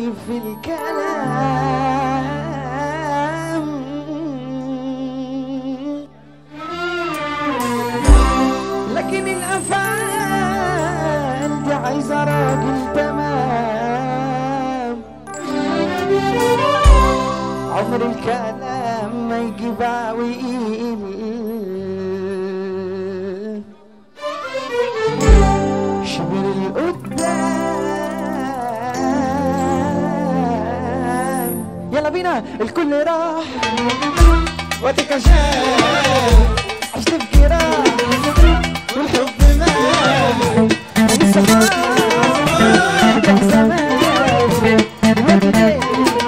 ألف الكلام لكن الأفعال دي عايزة راجل تمام عمر الكلام ما يجيب عويل شبر القدام يلا بينا الكل راح وقتك عشان عشت بكراه والحب مات ولسه فاضل زمان وقتك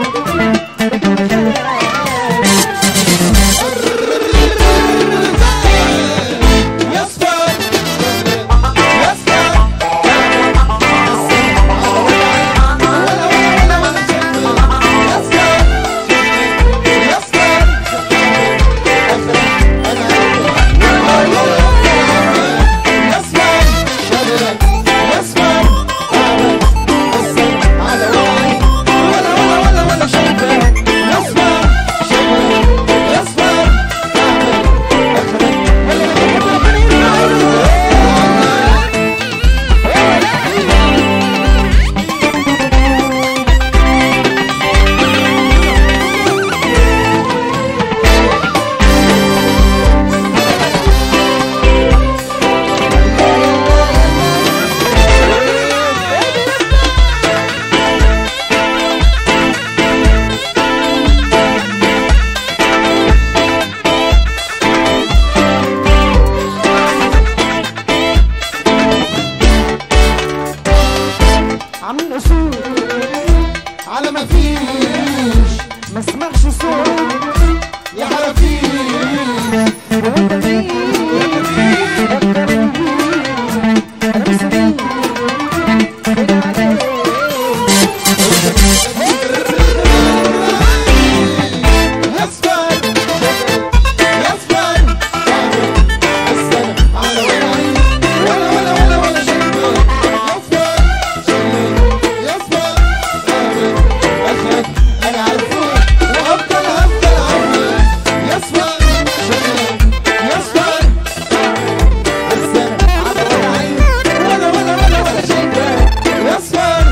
عاملين اصول على ما فيش ما اسمعش صوت يا حرافيش وانت مين فكرني بيك انا لسه مين كده عليك يصفر يصفر السنة على وعي ولا ولا ولا ولا شيء يصفر يصفر أخذ أنا عارفه وأفضل أفضل عارفه يصفر يصفر السنة على وعي ولا ولا ولا ولا شيء يصفر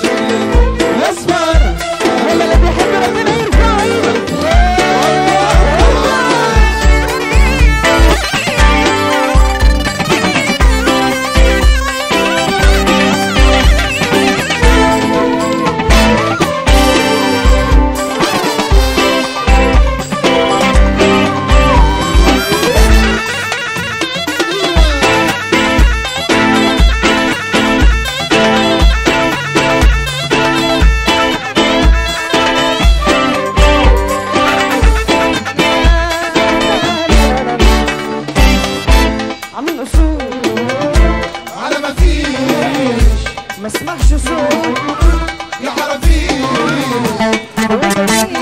يصفر ولا اللي بيحب ربنا يرفع ايده عاملين اصول على ما فيش ما اسمعش صوت يا حرافيش وانت مين